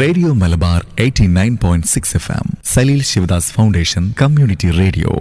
radio Malabar 89.6 point six F M Saleel Sivadas foundation community radio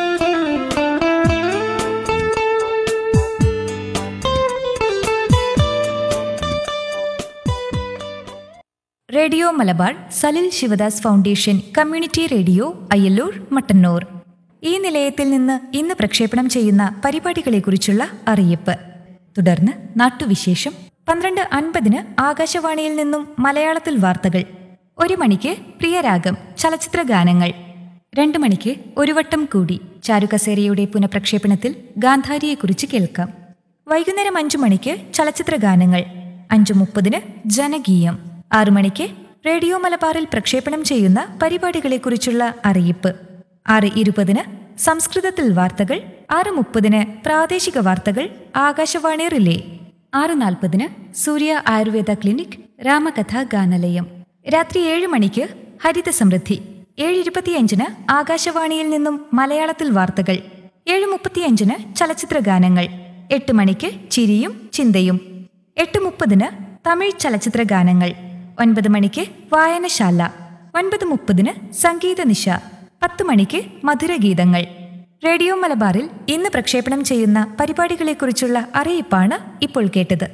radio Malabar Salil Sivadas foundation community radio Ayyallur Mattannur ഈ നിലയത്തിൽ നിന്ന് ഇന്ന് പ്രക്ഷേപണം ചെയ്യുന്ന പരിപാടികളെക്കുറിച്ചുള്ള അറിയിപ്പ് തുടർന്ന് നാട്ടുവിശേഷം പന്ത്രണ്ട് അൻപതിന് ആകാശവാണിയിൽ നിന്നും മലയാളത്തിൽ വാർത്തകൾ ഒരു മണിക്ക് പ്രിയരാഗം ചലച്ചിത്ര ഗാനങ്ങൾ രണ്ട് മണിക്ക് ഒരു വട്ടം കൂടി ചാരുകസേരയുടെ പുനഃപ്രക്ഷേപണത്തിൽ ഗാന്ധാരിയെക്കുറിച്ച് കേൾക്കാം വൈകുന്നേരം അഞ്ചു മണിക്ക് ചലച്ചിത്ര ഗാനങ്ങൾ അഞ്ചു മുപ്പതിന് ജനകീയം ആറു മണിക്ക് റേഡിയോ മലബാറിൽ പ്രക്ഷേപണം ചെയ്യുന്ന പരിപാടികളെക്കുറിച്ചുള്ള അറിയിപ്പ് ആറ് ഇരുപതിന് സംസ്കൃതത്തിൽ വാർത്തകൾ ആറ് മുപ്പതിന് പ്രാദേശിക വാർത്തകൾ ആകാശവാണി റിലേ ആറ് നാൽപ്പതിന് സൂര്യ ആയുർവേദ ക്ലിനിക് രാമകഥ ഗാനലയം രാത്രി ഏഴ് മണിക്ക് ഹരിത സമൃദ്ധി ഏഴ് ഇരുപത്തിയഞ്ചിന് ആകാശവാണിയിൽ നിന്നും മലയാളത്തിൽ വാർത്തകൾ ഏഴ് മുപ്പത്തിയഞ്ചിന് ചലച്ചിത്ര ഗാനങ്ങൾ എട്ട് മണിക്ക് ചിരിയും ചിന്തയും എട്ട് മുപ്പതിന് തമിഴ് ചലച്ചിത്ര ഗാനങ്ങൾ ഒൻപത് മണിക്ക് വായനശാല ഒൻപത് മുപ്പതിന് സംഗീത നിശ പത്ത് മണിക്ക് മധുരഗീതങ്ങൾ റേഡിയോ മലബാറിൽ ഇന്ന് പ്രക്ഷേപണം ചെയ്യുന്ന പരിപാടികളെക്കുറിച്ചുള്ള അറിയിപ്പാണ് ഇപ്പോൾ കേട്ടത്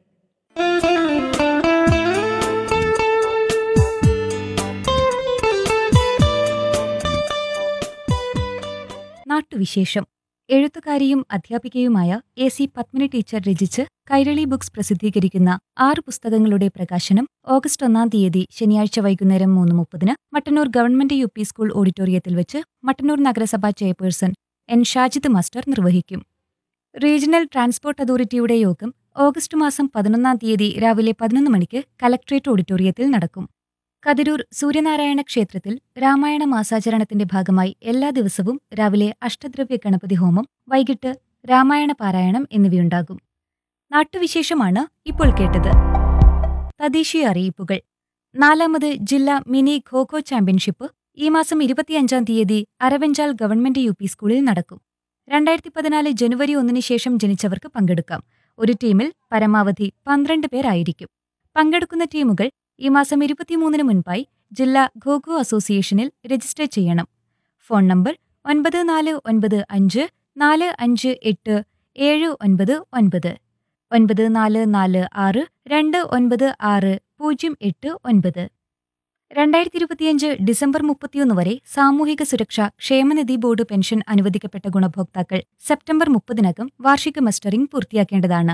നാട്ടുവിശേഷം എഴുത്തുകാരിയും അധ്യാപികയുമായ എ സി പത്മിനി ടീച്ചർ രചിച്ച് കൈരളി ബുക്സ് പ്രസിദ്ധീകരിക്കുന്ന ആറ് പുസ്തകങ്ങളുടെ പ്രകാശനം ഓഗസ്റ്റ് ഒന്നാം തീയതി ശനിയാഴ്ച വൈകുന്നേരം മൂന്ന് മുപ്പതിന് Mattannur government U P school ഓഡിറ്റോറിയത്തിൽ വെച്ച് മട്ടന്നൂർ നഗരസഭാ ചെയർപേഴ്സൺ എൻ ഷാജിദ് മാസ്റ്റർ നിർവഹിക്കും റീജിയണൽ ട്രാൻസ്പോർട്ട് അതോറിറ്റിയുടെ യോഗം ഓഗസ്റ്റ് മാസം പതിനൊന്നാം തീയതി രാവിലെ പതിനൊന്ന് മണിക്ക് കലക്ട്രേറ്റ് ഓഡിറ്റോറിയത്തിൽ നടക്കും കതിരൂർ സൂര്യനാരായണ ക്ഷേത്രത്തിൽ രാമായണ മാസാചരണത്തിന്റെ ഭാഗമായി എല്ലാ ദിവസവും രാവിലെ അഷ്ടദ്രവ്യ ഗണപതി ഹോമം വൈകിട്ട് രാമായണ പാരായണം എന്നിവയുണ്ടാകും നാട്ടുവിശേഷമാണ് ഇപ്പോൾ കേട്ടത് തദ്ദേശീയ അറിയിപ്പുകൾ നാലാമത് ജില്ലാ മിനി ഖോഖോ ചാമ്പ്യൻഷിപ്പ് ഈ മാസം ഇരുപത്തിയഞ്ചാം തീയതി അരവഞ്ചാൽ ഗവൺമെന്റ് യു പി സ്കൂളിൽ നടക്കും രണ്ടായിരത്തി പതിനാല് ജനുവരി ഒന്നിന് ശേഷം ജനിച്ചവർക്ക് പങ്കെടുക്കാം ഒരു ടീമിൽ പരമാവധി പന്ത്രണ്ട് പേരായിരിക്കും പങ്കെടുക്കുന്ന ടീമുകൾ ഈ മാസം ഇരുപത്തിമൂന്നിന് മുൻപായി ജില്ലാ ഖോഖോ അസോസിയേഷനിൽ രജിസ്റ്റർ ചെയ്യണം ഫോൺ നമ്പർ ഒൻപത് നാല് ഒൻപത് അഞ്ച് നാല് അഞ്ച് എട്ട് ഏഴ് ഒൻപത് ഒൻപത് ഒൻപത് നാല് നാല് ആറ് രണ്ട് ഒൻപത് ആറ് പൂജ്യം എട്ട് ഒൻപത് രണ്ടായിരത്തി ഇരുപത്തിയഞ്ച് ഡിസംബർ മുപ്പത്തിയൊന്ന് വരെ സാമൂഹിക സുരക്ഷ ക്ഷേമനിധി ബോർഡ് പെൻഷൻ അനുവദിക്കപ്പെട്ട ഗുണഭോക്താക്കൾ സെപ്റ്റംബർ മുപ്പതിനകം വാർഷിക മസ്റ്ററിംഗ് പൂർത്തിയാക്കേണ്ടതാണ്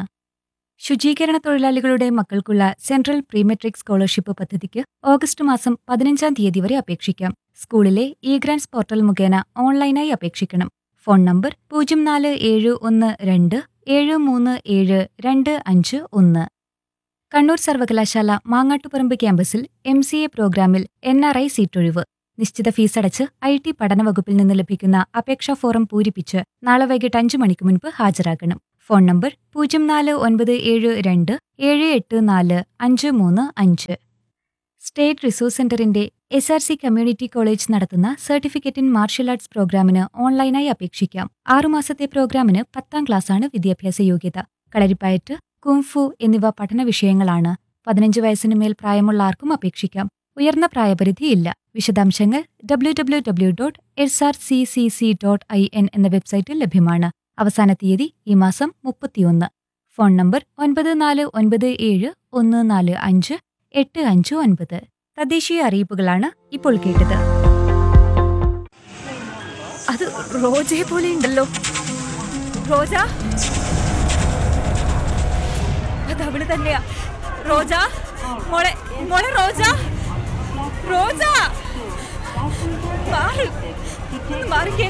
ശുചീകരണ തൊഴിലാളികളുടെ മക്കൾക്കുള്ള സെൻട്രൽ പ്രീമെട്രിക് സ്കോളർഷിപ്പ് പദ്ധതിക്ക് ഓഗസ്റ്റ് മാസം പതിനഞ്ചാം തീയതി വരെ അപേക്ഷിക്കാം സ്കൂളിലെ ഇ ഗ്രാൻസ് പോർട്ടൽ മുഖേന ഓൺലൈനായി അപേക്ഷിക്കണം ഫോൺ നമ്പർ പൂജ്യം നാല് ഏഴ് ഒന്ന് രണ്ട് ഏഴ് മൂന്ന് ഏഴ് രണ്ട് അഞ്ച് ഒന്ന് കണ്ണൂർ സർവകലാശാല മാങ്ങാട്ടുപറമ്പ് ക്യാമ്പസിൽ എം സി എ പ്രോഗ്രാമിൽ എൻ ആർ ഐ സീറ്റൊഴിവ് നിശ്ചിത ഫീസടച്ച് ഐ ടി പഠന വകുപ്പിൽ നിന്ന് ലഭിക്കുന്ന അപേക്ഷാ ഫോറം പൂരിപ്പിച്ച് നാളെ വൈകിട്ട് അഞ്ചു മണിക്ക് മുൻപ് ഹാജരാകണം ഫോൺ നമ്പർ പൂജ്യം നാല് ഒൻപത് ഏഴ് രണ്ട് ഏഴ് എട്ട് നാല് അഞ്ച് മൂന്ന് അഞ്ച് സ്റ്റേറ്റ് റിസോഴ്സ് സെന്ററിന്റെ S R C community college നടത്തുന്ന സർട്ടിഫിക്കറ്റ് ഇൻ മാർഷ്യൽ ആർട്സ് പ്രോഗ്രാമിന് ഓൺലൈനായി അപേക്ഷിക്കാം ആറുമാസത്തെ പ്രോഗ്രാമിന് പത്താം ക്ലാസ്സാണ് വിദ്യാഭ്യാസ യോഗ്യത കളരിപ്പയറ്റ് കുംഫു എന്നിവ പഠന വിഷയങ്ങളാണ് പതിനഞ്ച് വയസ്സിന് മേൽ പ്രായമുള്ള ആർക്കും അപേക്ഷിക്കാം ഉയർന്ന പ്രായപരിധിയില്ല വിശദാംശങ്ങൾ W W W dot S R C C C dot I N എന്ന വെബ്സൈറ്റിൽ ലഭ്യമാണ് അവസാന തീയതി ഈ മാസം മുപ്പത്തിയൊന്ന് ഫോൺ നമ്പർ ഒൻപത് നാല് ഒൻപത് ഏഴ് ഒന്ന് നാല് അഞ്ച് എട്ട് അഞ്ച് ഒൻപത് തദ്ദേശീയ അറിയിപ്പുകളാണ് ഇപ്പോൾ കേട്ടത് അത് റോജയെ പോലെ ഉണ്ടല്ലോ റോജ അത് അവള് തന്നെയാ റോജ മോളെ മോളെ റോജ റോജ മാറ് ഒന്ന് മാറിക്കേ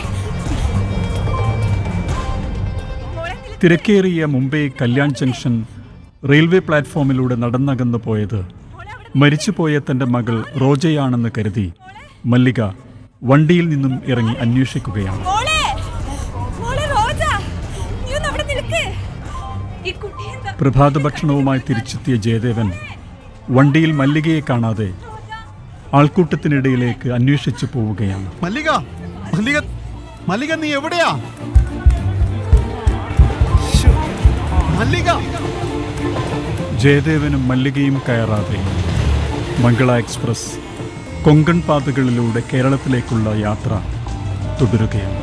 മോളെ നില- തിരക്കേറിയ മുംബൈ കല്യാൺ ജംഗ്ഷൻ റെയിൽവേ പ്ലാറ്റ്ഫോമിലൂടെ നടന്നകന്നു പോയത് മരിച്ചുപോയ തന്റെ മകൾ റോജയാണെന്ന് കരുതി മല്ലിക വണ്ടിയിൽ നിന്നും ഇറങ്ങി അന്വേഷിക്കുകയാണ് മോളെ മോളെ റോജ നീ ഒന്ന് അവിടെ നിൽക്ക് ഈ കുട്ടി എന്താ പ്രഭാത ഭക്ഷണവുമായി തിരിച്ചെത്തിയ ജയദേവൻ വണ്ടിയിൽ മല്ലികയെ കാണാതെ ആൾക്കൂട്ടത്തിനിടയിലേക്ക് അന്വേഷിച്ചു പോവുകയാണ് മല്ലിക മല്ലിക മല്ലിക നീ എവിടെയാ ശ്ശോ, മല്ലിക ജയദേവനും മല്ലികയും കയറാതെ മംഗള എക്സ്പ്രസ് കൊങ്കൺ പാതകളിലൂടെ കേരളത്തിലേക്കുള്ള യാത്ര തുടരുകയാണ്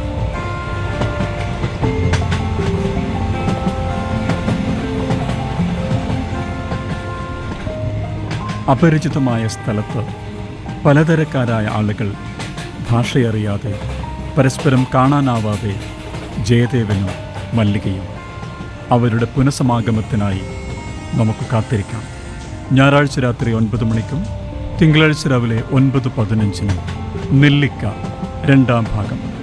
അപരിചിതമായ സ്ഥലത്ത് പലതരക്കാരായ ആളുകൾ ഭാഷയറിയാതെ പരസ്പരം കാണാനാവാതെ ജയദേവനും മല്ലികയും അവരുടെ പുനഃസമാഗമത്തിനായി നമുക്ക് കാത്തിരിക്കാം ഞായറാഴ്ച രാത്രി ഒൻപത് മണിക്കും തിങ്കളാഴ്ച രാവിലെ ഒൻപത് പതിനഞ്ചിനും നെല്ലിക്ക രണ്ടാം ഭാഗം